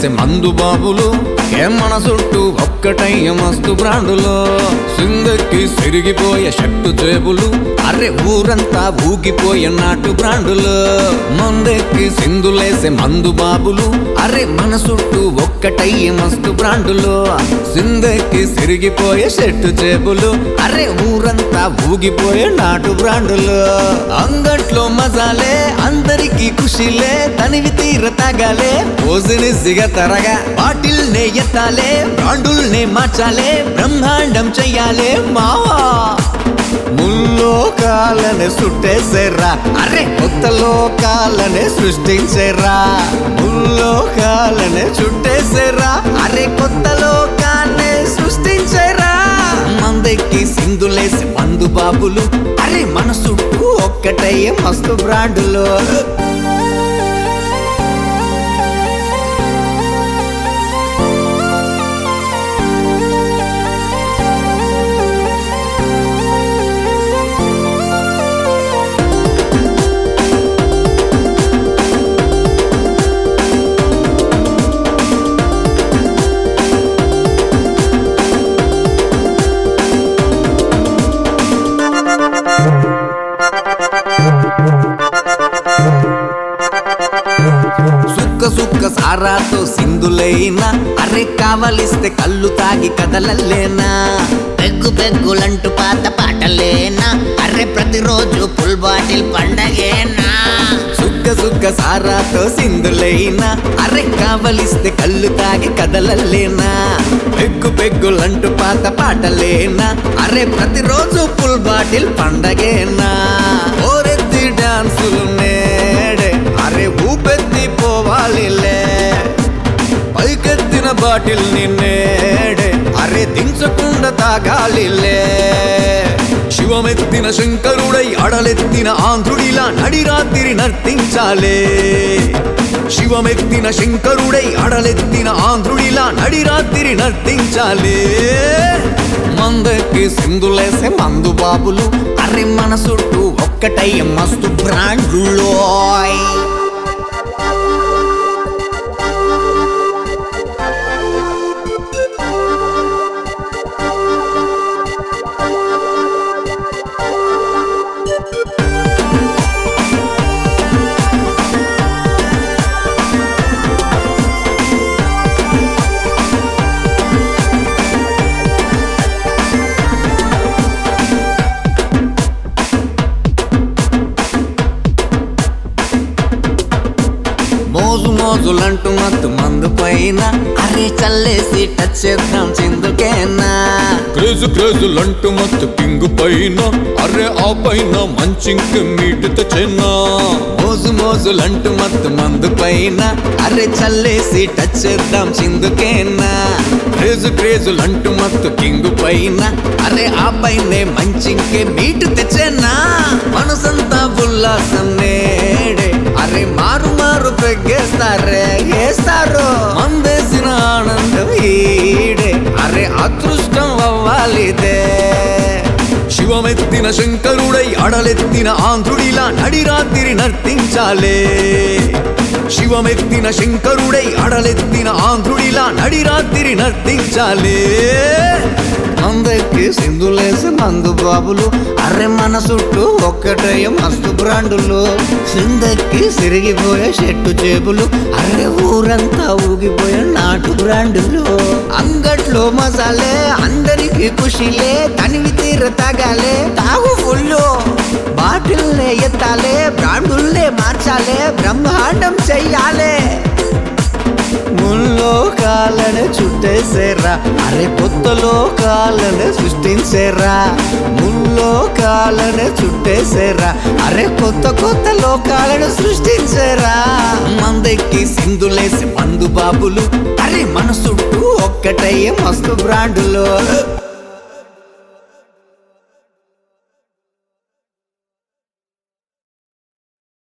సిందులేసే మందు బాబులు ఏ మన చుట్టూ ఒక్కటయ్య మస్తు బ్రాండులు సిందెక్కి సిరిగిపోయే షట్టు జేబులు అరే ఊరంతా ఊగిపోయే నాటు బ్రాండులు మందెక్కి సిందులేసే మందు బాబులు అరే మన చుట్టూ ఒక్కటయ్యే మస్తు బ్రాండులు సిందెక్కి సిరిగిపోయే షట్టు జేబులు అరే ఊరంతా ఊగిపోయే నాటు బ్రాండులు అంగట్లో మజాలే అందరికీ ఖుషిలే తనివి తీర తాగాలే పోసిని సిగ తరగా బాటిల్ నే ఎత్తాలే బ్రాండుల్నే మార్చాలే బ్రహ్మాండం చెయ్యాలే మావా ముల్లోకాలనే సుట్టేసేరా అరే కొత్త లోకాలనే సృష్టించేరా ముల్లోకాలనే చుట్టేసేరా అరే కొత్త లోకాన్నే సృష్టించేరా మందెక్కి సింధులేసి మందు బాబులు అరే మన చుట్టూ ఒక్కటయ్యే మస్తు బ్రాండులు సుక్క సుక్క సారాతో సింధులైనా అరే కావలిస్తే కళ్ళు తాగి కదలలేనా పెగ్గు పెగ్గులంటూ పాత పాటలేనా అరే ప్రతిరోజు ఫుల్ బాటిల్ పండగేనా సుక్క సుక్క సారాతో సింధులైనా అరే కావలిస్తే కళ్ళు తాగి కదలలేనా పెగ్గు పెగ్గులంటూ పాత పాటలేనా అరే ప్రతిరోజు ఫుల్ బాటిల్ పండగేనా ఓరెత్తి డాన్సులు నేడే అరే ఊపెత్తి పోవాలిలే పైకెత్తిన బాటిల్ నిన్నేడే అరే దించకుండా తాగాలిలే శివమెత్తిన శంకరుడై అడలెత్తిన ఆంధ్రుడిలా నడిరాత్రి నర్తించాలే శివమెత్తిన శంకరుడై అడలెత్తిన ఆంధ్రుడిలా నడిరాత్రి నర్తించాలే మందకి సింధులేసే మందు బాబులు అరే మన చుట్టూ ఒక్కటయ్య మస్తు బ్రాండ్లోయ్ మోజు మోజులంటూ మత్తు మందు పైన అరే చల్లేసి టచ్ చేద్దాం చిందుకేనా క్రేజు క్రేజులంటూ మత్తు కింగు పైన అరే ఆ పైన మంచింక మీటు తెచ్చేనా మోజు మోజులంటూ మత్తు మందు పైన అరే చల్లేసి టచ్ చేద్దాం చిందుకేనా క్రేజు క్రేజులంటూ మత్తు కింగు పైన అరే ఆ పైనే మంచింకే మీటు తెచ్చేనా మనసంతా ఉల్లాసం నేడే అరే మారు మారు పెగ్గేస్తారే వేస్తారు మందేసిన ఆనందం ఈడే అరే అదృష్టం అవ్వాలిదే శివమెత్తిన శంకరుడై అడలెత్తిన ఆంధ్రుడిలా నడిరాత్రి నర్తించాలే శివమెత్తిన శంకరుడై అడలెత్తిన ఆంధ్రుడిలా నడిరాత్రి నర్తించాలే అందరికి సింధులేసి మందు బాబులు అరే మన చుట్టూ ఒక్కటయ్య మస్తు బ్రాండులు సిందెక్కి సిరిగిపోయే షెట్టు జేబులు అరే ఊరంతా ఊగిపోయే నాటు బ్రాండులు అంగట్లో మసాలే అందరికి ఖుషిలే తనివి తీర తాగాలే తాగు ఫుల్లు బాటిల్నే ఎత్తాలే బ్రాండుల్నే మార్చాలే బ్రహ్మాండం చెయ్యాలే ముల్లోకాలను చుట్టేసేరా అరే కొత్త లోకాలను సృష్టించేరా ముల్లోకాలను చుట్టేసేరా అరే కొత్త కొత్త లోకాలను సృష్టించేరా మందెక్కి సింధులేసి మందు బాబులు అరే మన చుట్టూ ఒక్కటయ్యే మస్తు బ్రాండులు